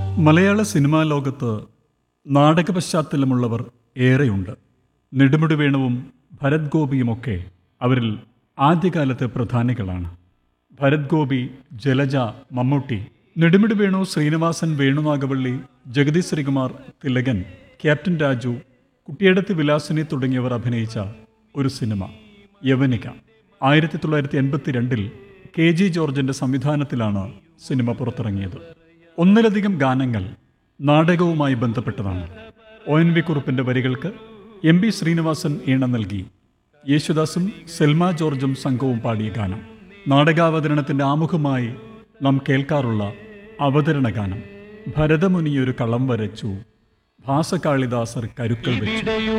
മലയാള സിനിമാ ലോകത്ത് നാടക പശ്ചാത്തലമുള്ളവർ ഏറെയുണ്ട് നെടുമുടി വേണുവും ഭരത് ഗോപിയുമൊക്കെ അവരിൽ ആദ്യകാലത്തെ പ്രധാനികളാണ് ഭരത് ഗോപി ജലജ മമ്മൂട്ടി നെടുമുടി വേണു ശ്രീനിവാസൻ വേണുനാഗവള്ളി ജഗതി ശ്രീകുമാർ തിലകൻ ക്യാപ്റ്റൻ രാജു കുട്ടിയടത്ത് വിലാസിനി തുടങ്ങിയവർ അഭിനയിച്ച ഒരു സിനിമ യവനിക ആയിരത്തി തൊള്ളായിരത്തി എൺപത്തി രണ്ടിൽ കെ ജി ജോർജിന്റെ സംവിധാനത്തിലാണ് സിനിമ പുറത്തിറങ്ങിയത് ഒന്നിലധികം ഗാനങ്ങൾ നാടകവുമായി ബന്ധപ്പെട്ടതാണ് ഒ എൻ വി കുറുപ്പിന്റെ വരികൾക്ക് എം ബി ശ്രീനിവാസൻ ഈണം നൽകി യേശുദാസും സെൽമ ജോർജും സംഘവും പാടിയ ഗാനം നാടകാവതരണത്തിന്റെ ആമുഖമായി നാം കേൾക്കാറുള്ള അവതരണ ഗാനം ഭരതമുനിയൊരു കളം വരച്ചു ഭാസകാളിദാസർ കരുക്കൾ വെച്ചു